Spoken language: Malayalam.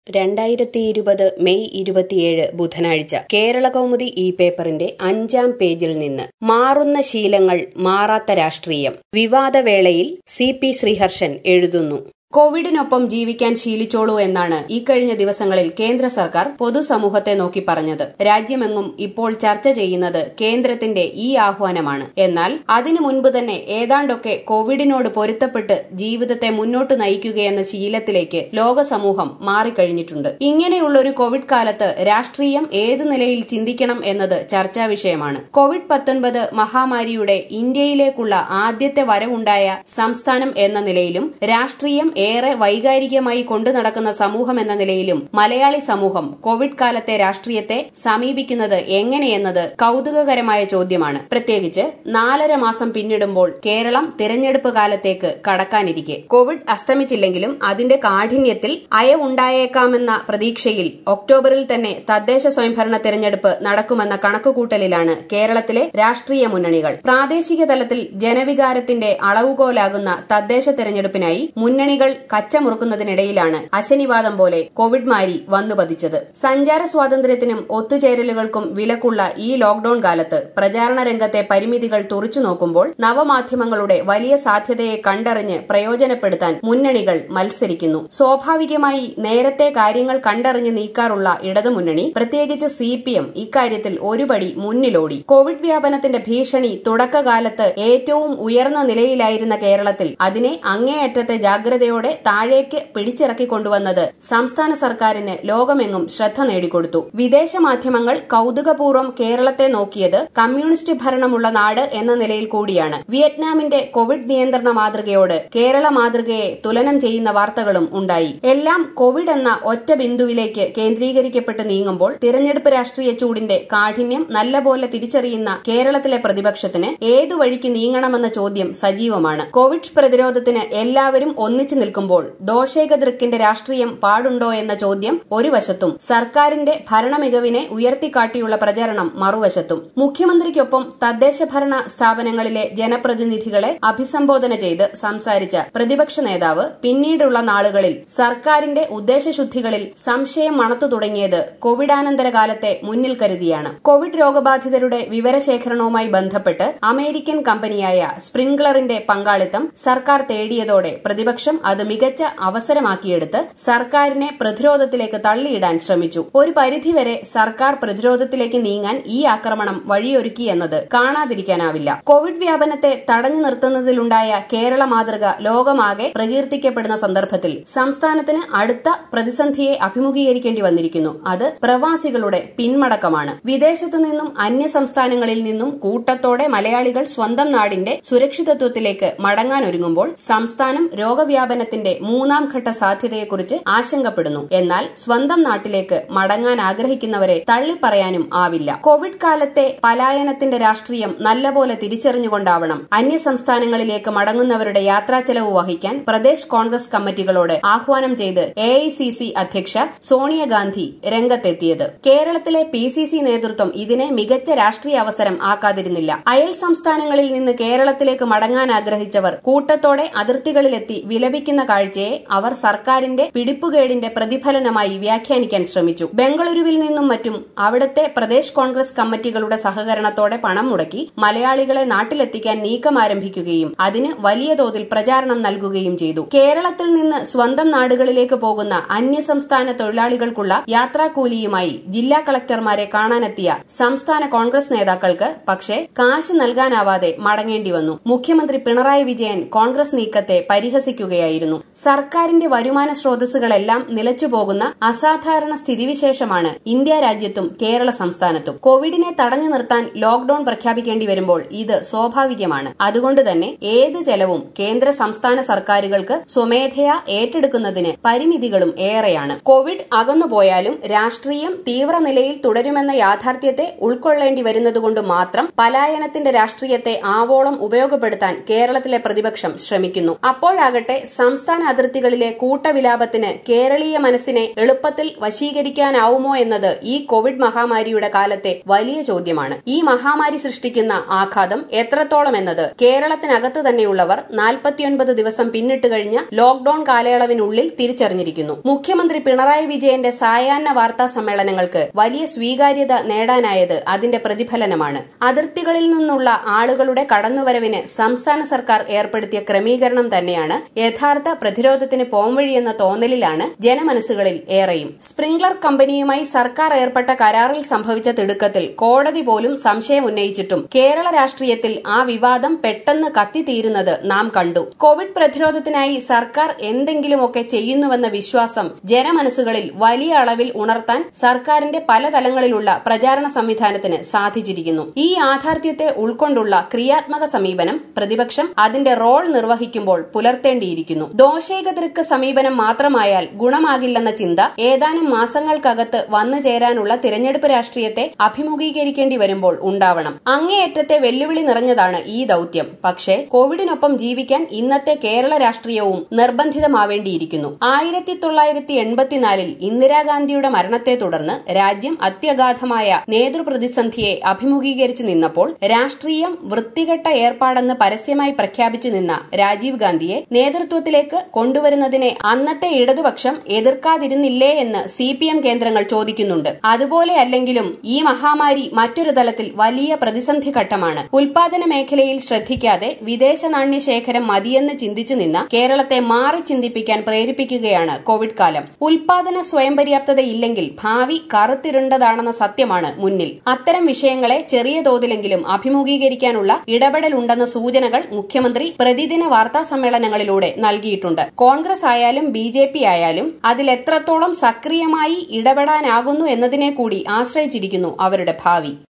രണ്ടായിരത്തി ഇരുപത് മെയ് ഇരുപത്തിയേഴ് ബുധനാഴ്ച കേരള കൗമുദി ഈ പേപ്പറിന്റെ അഞ്ചാം പേജിൽ നിന്ന് മാറുന്ന ശീലങ്ങൾ മാറാത്ത രാഷ്ട്രീയം വിവാദവേളയിൽ സി പി ശ്രീഹർഷൻ എഴുതുന്നു കോവിഡിനൊപ്പം ജീവിക്കാൻ ശീലിച്ചോളൂ എന്നാണ് ഇക്കഴിഞ്ഞ ദിവസങ്ങളിൽ കേന്ദ്ര സർക്കാർ പൊതുസമൂഹത്തെ നോക്കി പറഞ്ഞത് രാജ്യമെങ്ങും ഇപ്പോൾ ചർച്ച ചെയ്യുന്നത് കേന്ദ്രത്തിന്റെ ഈ ആഹ്വാനമാണ് എന്നാൽ അതിനു മുൻപ് തന്നെ ഏതാണ്ടൊക്കെ കോവിഡിനോട് പൊരുത്തപ്പെട്ട് ജീവിതത്തെ മുന്നോട്ട് നയിക്കുകയെന്ന ശീലത്തിലേക്ക് ലോക സമൂഹം മാറിക്കഴിഞ്ഞിട്ടുണ്ട് ഇങ്ങനെയുള്ള ഒരു കോവിഡ് കാലത്ത് രാഷ്ട്രീയം ഏതു നിലയിൽ ചിന്തിക്കണം എന്നത് ചർച്ചാ വിഷയമാണ് കോവിഡ് പത്തൊൻപത് മഹാമാരിയുടെ ഇന്ത്യയിലേക്കുള്ള ആദ്യത്തെ വരവുണ്ടായ സംസ്ഥാനം എന്ന നിലയിലും രാഷ്ട്രീയം ഏറെ വൈകാരികമായി കൊണ്ടു നടക്കുന്ന സമൂഹം എന്ന നിലയിലും മലയാളി സമൂഹം കോവിഡ് കാലത്തെ രാഷ്ട്രീയത്തെ സമീപിക്കുന്നത് എങ്ങനെയെന്നത് കൌതുകകരമായ ചോദ്യമാണ് പ്രത്യേകിച്ച് നാലര മാസം പിന്നിടുമ്പോൾ കേരളം തിരഞ്ഞെടുപ്പ് കാലത്തേക്ക് കടക്കാനിരിക്കെ കോവിഡ് അസ്തമിച്ചില്ലെങ്കിലും അതിന്റെ കാഠിന്യത്തിൽ അയവുണ്ടായേക്കാമെന്ന പ്രതീക്ഷയിൽ ഒക്ടോബറിൽ തന്നെ തദ്ദേശ സ്വയംഭരണ തെരഞ്ഞെടുപ്പ് നടക്കുമെന്ന കണക്കുകൂട്ടലിലാണ് കേരളത്തിലെ രാഷ്ട്രീയ മുന്നണികൾ പ്രാദേശിക തലത്തിൽ ജനവികാരത്തിന്റെ അളവുകോലാകുന്ന തദ്ദേശ തെരഞ്ഞെടുപ്പിനായി മുന്നണികൾ കച്ചമുറുക്കുന്നതിനിടയിലാണ് അശനിവാദം പോലെ കോവിഡ് മാരി വന്നു പതിച്ചത് സഞ്ചാര സ്വാതന്ത്ര്യത്തിനും ഒത്തുചേരലുകൾക്കും വിലക്കുള്ള ഈ ലോക്ഡൌൺ കാലത്ത് പ്രചാരണ രംഗത്തെ പരിമിതികൾ തുറച്ചു നോക്കുമ്പോൾ നവമാധ്യമങ്ങളുടെ വലിയ സാധ്യതയെ കണ്ടറിഞ്ഞ് പ്രയോജനപ്പെടുത്താൻ മുന്നണികൾ മത്സരിക്കുന്നു സ്വാഭാവികമായി നേരത്തെ കാര്യങ്ങൾ കണ്ടറിഞ്ഞ് നീക്കാറുള്ള ഇടതുമുന്നണി പ്രത്യേകിച്ച് സി പി എം ഇക്കാര്യത്തിൽ ഒരുപടി മുന്നിലോടി കോവിഡ് വ്യാപനത്തിന്റെ ഭീഷണി തുടക്കകാലത്ത് ഏറ്റവും ഉയർന്ന നിലയിലായിരുന്ന കേരളത്തിൽ അതിനെ അങ്ങേയറ്റത്തെ ജാഗ്രതയോടെ താഴേക്ക് പിടിച്ചിറക്കിക്കൊണ്ടുവന്നത് സംസ്ഥാന സർക്കാരിന് ലോകമെങ്ങും ശ്രദ്ധ നേടിക്കൊടുത്തു വിദേശ മാധ്യമങ്ങൾ കൌതുകപൂർവ്വം കേരളത്തെ നോക്കിയത് കമ്മ്യൂണിസ്റ്റ് ഭരണമുള്ള നാട് എന്ന നിലയിൽ കൂടിയാണ് വിയറ്റ്നാമിന്റെ കോവിഡ് നിയന്ത്രണ മാതൃകയോട് കേരള മാതൃകയെ തുലനം ചെയ്യുന്ന വാർത്തകളും ഉണ്ടായി എല്ലാം കോവിഡ് എന്ന ഒറ്റ ബിന്ദുവിലേക്ക് കേന്ദ്രീകരിക്കപ്പെട്ട് നീങ്ങുമ്പോൾ തിരഞ്ഞെടുപ്പ് രാഷ്ട്രീയ ചൂടിന്റെ കാഠിന്യം നല്ലപോലെ തിരിച്ചറിയുന്ന കേരളത്തിലെ പ്രതിപക്ഷത്തിന് ഏതു വഴിക്ക് നീങ്ങണമെന്ന ചോദ്യം സജീവമാണ് കോവിഡ് പ്രതിരോധത്തിന് എല്ലാവരും ഒന്നിച്ചു നിൽക്കുമ്പോൾ ദോഷേകദൃക്കിന്റെ രാഷ്ട്രീയം പാടുണ്ടോ എന്ന ചോദ്യം ഒരു വശത്തും സർക്കാരിന്റെ ഭരണമികവിനെ ഉയർത്തിക്കാട്ടിയുള്ള പ്രചരണം മറുവശത്തും മുഖ്യമന്ത്രിക്കൊപ്പം തദ്ദേശ ഭരണ സ്ഥാപനങ്ങളിലെ ജനപ്രതിനിധികളെ അഭിസംബോധന ചെയ്ത് സംസാരിച്ച പ്രതിപക്ഷ നേതാവ് പിന്നീടുള്ള നാളുകളിൽ സർക്കാരിന്റെ ഉദ്ദേശശുദ്ധികളിൽ സംശയം മണത്തു തുടങ്ങിയത് കോവിഡാനന്തര കാലത്തെ മുന്നിൽ കരുതിയാണ് കോവിഡ് രോഗബാധിതരുടെ വിവരശേഖരണവുമായി ബന്ധപ്പെട്ട് അമേരിക്കൻ കമ്പനിയായ സ്പ്രിംഗ്ലറിന്റെ പങ്കാളിത്തം സർക്കാർ തേടിയതോടെ പ്രതിപക്ഷം അത് മികച്ച അവസരമാക്കിയെടുത്ത് സർക്കാരിനെ പ്രതിരോധത്തിലേക്ക് തള്ളിയിടാൻ ശ്രമിച്ചു ഒരു പരിധിവരെ സർക്കാർ പ്രതിരോധത്തിലേക്ക് നീങ്ങാൻ ഈ ആക്രമണം വഴിയൊരുക്കിയെന്നത് കാണാതിരിക്കാനാവില്ല കോവിഡ് വ്യാപനത്തെ തടഞ്ഞു നിർത്തുന്നതിലുണ്ടായ കേരള മാതൃക ലോകമാകെ പ്രകീർത്തിക്കപ്പെടുന്ന സന്ദർഭത്തിൽ സംസ്ഥാനത്തിന് അടുത്ത പ്രതിസന്ധിയെ അഭിമുഖീകരിക്കേണ്ടി വന്നിരിക്കുന്നു അത് പ്രവാസികളുടെ പിന്മടക്കമാണ് വിദേശത്തു നിന്നും അന്യ സംസ്ഥാനങ്ങളിൽ നിന്നും കൂട്ടത്തോടെ മലയാളികൾ സ്വന്തം നാടിന്റെ സുരക്ഷിതത്വത്തിലേക്ക് മടങ്ങാനൊരുങ്ങുമ്പോൾ സംസ്ഥാനം രോഗവ്യാപനത്തിന്റെ മൂന്നാം ഘട്ട സാധ്യതയെക്കുറിച്ച് ആശങ്കപ്പെടുന്നു എന്നാൽ സ്വന്തം നാട്ടിലേക്ക് മടങ്ങാൻ ആഗ്രഹിക്കുന്നവരെ തള്ളിപ്പറയാനും ആവില്ല കോവിഡ് കാലത്തെ പലായനത്തിന്റെ രാഷ്ട്രീയം നല്ലപോലെ തിരിച്ചറിഞ്ഞുകൊണ്ടാവണം അന്യ സംസ്ഥാനങ്ങളിലേക്ക് മടങ്ങുന്നവരുടെ യാത്രാ ചെലവ് വഹിക്കാൻ പ്രദേശ് കോൺഗ്രസ് കമ്മിറ്റികളോട് ആഹ്വാനം ചെയ്ത് എ അധ്യക്ഷ സോണിയാഗാന്ധി രംഗത്തെത്തിയത് കേരളത്തിലെ പി സി സി നേതൃത്വം ഇതിനെ മികച്ച രാഷ്ട്രീയ അവസരം ആക്കാതിരുന്നില്ല അയൽ സംസ്ഥാനങ്ങളിൽ നിന്ന് കേരളത്തിലേക്ക് മടങ്ങാൻ ആഗ്രഹിച്ചവർ കൂട്ടത്തോടെ അതിർത്തികളിലെത്തി വിലപിക്കുന്ന കാഴ്ചയെ അവർ സർക്കാരിന്റെ പിടിപ്പുകേടിന്റെ പ്രതിഫലനമായി വ്യാഖ്യാനിക്കാൻ ശ്രമിച്ചു ബംഗളൂരുവിൽ നിന്നും മറ്റും അവിടുത്തെ പ്രദേശ് കോൺഗ്രസ് കമ്മിറ്റികളുടെ സഹകരണത്തോടെ പണം മുടക്കി മലയാളികളെ നാട്ടിലെത്തിക്കാൻ നീക്കം ആരംഭിക്കുകയും അതിന് വലിയ തോതിൽ പ്രചാരണം നൽകുകയും ചെയ്തു കേരളത്തിൽ നിന്ന് സ്വന്തം നാടുകളിലേക്ക് പോകുന്ന അന്യസംസ്ഥാന തൊഴിലാളികൾക്കുള്ള യാത്രാക്കൂലിയുമായി ജില്ലാ കളക്ടർമാരെ കാണാനെത്തിയ സംസ്ഥാന കോൺഗ്രസ് നേതാക്കൾക്ക് പക്ഷേ കാശ് നൽകാനാവാതെ മടങ്ങേണ്ടി വന്നു മുഖ്യമന്ത്രി പിണറായി വിജയൻ കോൺഗ്രസ് നീക്കത്തെ പരിഹസിക്കുകയായിരുന്നു സർക്കാരിന്റെ വരുമാന സ്രോതസ്സുകളെല്ലാം നിലച്ചുപോകുന്ന അസാധാരണ സ്ഥിതിവിശേഷമാണ് ഇന്ത്യ രാജ്യത്തും കേരള സംസ്ഥാനത്തും കോവിഡിനെ തടഞ്ഞു നിർത്താൻ ലോക്ഡൌൺ പ്രഖ്യാപിക്കേണ്ടി വരുമ്പോൾ ഇത് സ്വാഭാവികമാണ് അതുകൊണ്ട് തന്നെ ഏത് ചെലവും കേന്ദ്ര സംസ്ഥാന സർക്കാരുകൾക്ക് സ്വമേധയാ ഏറ്റെടുക്കുന്നതിന് പരിമിതികളും ഏറെയാണ് കോവിഡ് അകന്നുപോയാലും രാഷ്ട്രീയം തീവ്രനിലയിൽ തുടരുമെന്ന യാഥാർത്ഥ്യത്തെ ഉൾക്കൊള്ളേണ്ടി വരുന്നതുകൊണ്ട് മാത്രം പലായനത്തിന്റെ രാഷ്ട്രീയത്തെ ആവോളം ഉപയോഗപ്പെടുത്താൻ കേരളത്തിലെ പ്രതിപക്ഷം ശ്രമിക്കുന്നു അപ്പോഴാകട്ടെ സംസ്ഥാന അതിർത്തികളിലെ കൂട്ടവിലാപത്തിന് കേരളീയ മനസ്സിനെ എളുപ്പത്തിൽ വശീകരിക്കാനാവുമോ എന്നത് ഈ കോവിഡ് മഹാമാരിയുടെ കാലത്തെ വലിയ ചോദ്യമാണ് ഈ മഹാമാരി സൃഷ്ടിക്കുന്ന ആഘാതം എത്രത്തോളം എന്നത് കേരളത്തിനകത്ത് തന്നെയുള്ളവർ നാൽപ്പത്തിയൊൻപത് ദിവസം പിന്നിട്ട് കഴിഞ്ഞ ലോക്ഡൌൺ കാലയളവിനുള്ളിൽ തിരിച്ചറിഞ്ഞിരിക്കുന്നു മുഖ്യമന്ത്രി പിണറായി വിജയന്റെ സായാഹ്ന വാർത്താ സമ്മേളനങ്ങൾക്ക് വലിയ സ്വീകാര്യത നേടാനായത് അതിന്റെ പ്രതിഫലനമാണ് അതിർത്തികളിൽ നിന്നുള്ള ആളുകളുടെ കടന്നുവരവിന് സംസ്ഥാന സർക്കാർ ഏർപ്പെടുത്തിയ ക്രമീകരണം തന്നെയാണ് യഥാർത്ഥ പ്രതിരോധത്തിന് പോംവഴിയെന്ന തോന്നലിലാണ് ജനമനസ്സുകളിൽ ഏറെയും സ്പ്രിംഗ്ലർ കമ്പനിയുമായി സർക്കാർ ഏർപ്പെട്ട കരാറിൽ സംഭവിച്ച തിടുക്കത്തിൽ കോടതി പോലും സംശയം ഉന്നയിച്ചിട്ടും കേരള രാഷ്ട്രീയത്തിൽ ആ വിവാദം പെട്ടെന്ന് കത്തിത്തീരുന്നത് നാം കണ്ടു കോവിഡ് പ്രതിരോധത്തിനായി സർക്കാർ എന്തെങ്കിലുമൊക്കെ ചെയ്യുന്നുവെന്ന വിശ്വാസം ജനമനസ്സുകളിൽ വലിയ അളവിൽ ഉണർത്താൻ സർക്കാരിന്റെ പല തലങ്ങളിലുള്ള പ്രചാരണ സംവിധാനത്തിന് സാധിച്ചിരിക്കുന്നു ഈ യാഥാർത്ഥ്യത്തെ ഉൾക്കൊണ്ടുള്ള ക്രിയാത്മക സമീപനം പ്രതിപക്ഷം അതിന്റെ റോൾ നിർവഹിക്കുമ്പോൾ പുലർത്തേണ്ടിയിരിക്കുന്നു ദോഷേകതൃക്ക് സമീപനം മാത്രമായാൽ ഗുണമാകില്ലെന്ന ചിന്ത ഏതാനും മാസങ്ങൾക്കകത്ത് വന്നു ചേരാനുള്ള തിരഞ്ഞെടുപ്പ് രാഷ്ട്രീയത്തെ അഭിമുഖീകരിക്കേണ്ടി വരുമ്പോൾ ഉണ്ടാവണം അങ്ങേയറ്റത്തെ വെല്ലുവിളി നിറഞ്ഞതാണ് ഈ ദൌത്യം പക്ഷേ കോവിഡിനൊപ്പം ജീവിക്കാൻ ഇന്നത്തെ കേരള രാഷ്ട്രീയവും നിർബന്ധിതമാവേണ്ടിയിരിക്കുന്നു ആയിരത്തി തൊള്ളായിരത്തി എൺപത്തിനാലിൽ ഇന്ദിരാഗാന്ധിയുടെ മരണത്തെ തുടർന്ന് രാജ്യം അത്യഗാധമായ നേതൃപ്രതിസന്ധിയെ അഭിമുഖീകരിച്ചു നിന്നപ്പോൾ രാഷ്ട്രീയം വൃത്തികെട്ട ഏർപ്പാടെന്ന് പരസ്യമായി പ്രഖ്യാപിച്ചു നിന്ന രാജീവ് ഗാന്ധിയെ നേതൃത്വത്തിലേക്ക് കൊണ്ടുവരുന്നതിനെ അന്നത്തെ ഇടതുപക്ഷം എതിർക്കാതിരുന്നില്ലേ എന്ന് സി പി എം കേന്ദ്രങ്ങൾ ചോദിക്കുന്നുണ്ട് അതുപോലെ അല്ലെങ്കിലും ഈ മഹാമാരി മറ്റൊരു തലത്തിൽ വലിയ പ്രതിസന്ധി ഘട്ടമാണ് ഉൽപാദന മേഖലയിൽ ശ്രദ്ധിക്കാതെ വിദേശ നാണ്യ ശേഖരം മതിയെന്ന് ചിന്തിച്ചു നിന്ന കേരളത്തെ മാറി ചിന്തിപ്പിക്കാൻ പ്രേരിപ്പിക്കുകയാണ് കോവിഡ് കാലം ഉൽപാദന സ്വയം പര്യാപ്തതയില്ലെങ്കിൽ ഭാവി കറുത്തിരുണ്ടതാണെന്ന സത്യമാണ് മുന്നിൽ അത്തരം വിഷയങ്ങളെ ചെറിയ തോതിലെങ്കിലും അഭിമുഖീകരിക്കാനുള്ള ഇടപെടലുണ്ടെന്ന സൂചനകൾ മുഖ്യമന്ത്രി പ്രതിദിന വാർത്താ സമ്മേളനങ്ങളിലൂടെ നൽകിയിട്ടുണ്ട് കോൺഗ്രസ് ആയാലും ബി ജെ പി ആയാലും അതിൽ എത്രത്തോളം സക്രിയമായി ഇടപെടാനാകുന്നു എന്നതിനെ കൂടി ആശ്രയിച്ചിരിക്കുന്നു അവരുടെ ഭാവി